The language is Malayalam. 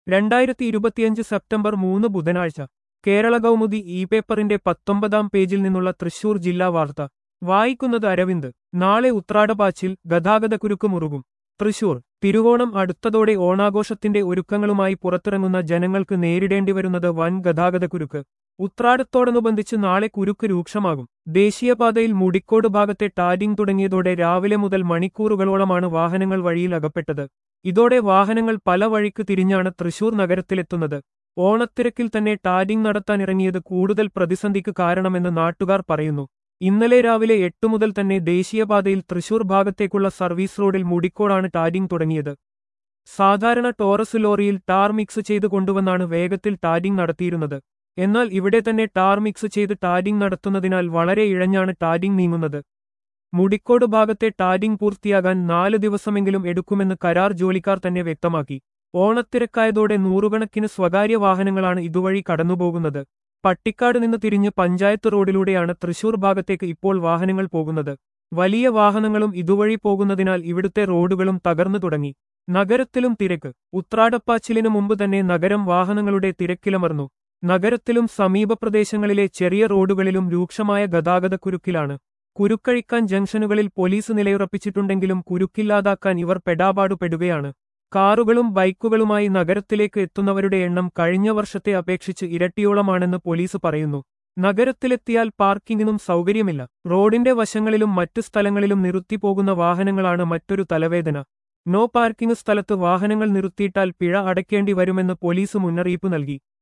രണ്ടായിരത്തി ഇരുപത്തിയഞ്ച് സെപ്റ്റംബർ മൂന്ന് ബുധനാഴ്ച കേരള കൗമുദി ഇ പേപ്പറിന്റെ പത്തൊമ്പതാം പേജിൽ നിന്നുള്ള തൃശൂർ ജില്ലാ വാർത്ത വായിക്കുന്നത് അരവിന്ദ് നാളെ ഉത്രാടപാച്ചിൽ ഗതാഗതക്കുരുക്ക് മുറുകും തൃശൂർ തിരുവോണം അടുത്തതോടെ ഓണാഘോഷത്തിന്റെ ഒരുക്കങ്ങളുമായി പുറത്തിറങ്ങുന്ന ജനങ്ങൾക്ക് നേരിടേണ്ടിവരുന്നത് വൻ ഗതാഗതക്കുരുക്ക് ഉത്രാടത്തോടനുബന്ധിച്ച് നാളെ കുരുക്ക് രൂക്ഷമാകും ദേശീയപാതയിൽ മുടിക്കോട് ഭാഗത്തെ ടാരിംഗ് തുടങ്ങിയതോടെ രാവിലെ മുതൽ മണിക്കൂറുകളോളമാണ് വാഹനങ്ങൾ വഴിയിൽ അകപ്പെട്ടത് ഇതോടെ വാഹനങ്ങൾ പല വഴിക്ക് തിരിഞ്ഞാണ് തൃശൂർ നഗരത്തിലെത്തുന്നത് ഓണത്തിരക്കിൽ തന്നെ ടാരിംഗ് നടത്താനിറങ്ങിയത് കൂടുതൽ പ്രതിസന്ധിക്ക് കാരണമെന്ന് നാട്ടുകാർ പറയുന്നു ഇന്നലെ രാവിലെ എട്ടു മുതൽ തന്നെ ദേശീയപാതയിൽ തൃശൂർ ഭാഗത്തേക്കുള്ള സർവീസ് റോഡിൽ മുടിക്കോടാണ് ടാരിംഗ് തുടങ്ങിയത് സാധാരണ ടോറസ് ലോറിയിൽ ടാർ മിക്സ് ചെയ്ത് കൊണ്ടുവന്നാണ് വേഗത്തിൽ ടാരിംഗ് നടത്തിയിരുന്നത് എന്നാൽ ഇവിടെ തന്നെ ടാർ മിക്സ് ചെയ്ത് ടാരിംഗ് നടത്തുന്നതിനാൽ വളരെ ഇഴഞ്ഞാണ് ടാരിംഗ് നീങ്ങുന്നത് മുടിക്കോട് ഭാഗത്തെ ടാരിംഗ് പൂർത്തിയാകാൻ നാല് ദിവസമെങ്കിലും എടുക്കുമെന്ന് കരാർ ജോലിക്കാർ തന്നെ വ്യക്തമാക്കി ഓണത്തിരക്കായതോടെ നൂറുകണക്കിന് സ്വകാര്യ വാഹനങ്ങളാണ് ഇതുവഴി കടന്നുപോകുന്നത് പട്ടിക്കാട് നിന്ന് തിരിഞ്ഞ് പഞ്ചായത്ത് റോഡിലൂടെയാണ് തൃശൂർ ഭാഗത്തേക്ക് ഇപ്പോൾ വാഹനങ്ങൾ പോകുന്നത് വലിയ വാഹനങ്ങളും ഇതുവഴി പോകുന്നതിനാൽ ഇവിടുത്തെ റോഡുകളും തകർന്നു തുടങ്ങി നഗരത്തിലും തിരക്ക് ഉത്രാടപ്പാച്ചിലിനു മുമ്പ് തന്നെ നഗരം വാഹനങ്ങളുടെ തിരക്കിലമർന്നു നഗരത്തിലും സമീപ പ്രദേശങ്ങളിലെ ചെറിയ റോഡുകളിലും രൂക്ഷമായ ഗതാഗതക്കുരുക്കിലാണ് കുരുക്കഴിക്കാൻ ജംഗ്ഷനുകളിൽ പോലീസ് നിലയുറപ്പിച്ചിട്ടുണ്ടെങ്കിലും കുരുക്കില്ലാതാക്കാൻ ഇവർ പെടാപാടുപെടുകയാണ് കാറുകളും ബൈക്കുകളുമായി നഗരത്തിലേക്ക് എത്തുന്നവരുടെ എണ്ണം കഴിഞ്ഞ വർഷത്തെ അപേക്ഷിച്ച് ഇരട്ടിയോളമാണെന്ന് പോലീസ് പറയുന്നു നഗരത്തിലെത്തിയാൽ പാർക്കിങ്ങിനും സൗകര്യമില്ല റോഡിന്റെ വശങ്ങളിലും മറ്റു സ്ഥലങ്ങളിലും നിർത്തിപ്പോകുന്ന വാഹനങ്ങളാണ് മറ്റൊരു തലവേദന നോ പാർക്കിംഗ് സ്ഥലത്ത് വാഹനങ്ങൾ നിർത്തിയിട്ടാൽ പിഴ അടയ്ക്കേണ്ടി വരുമെന്ന് പോലീസ് മുന്നറിയിപ്പ് നൽകി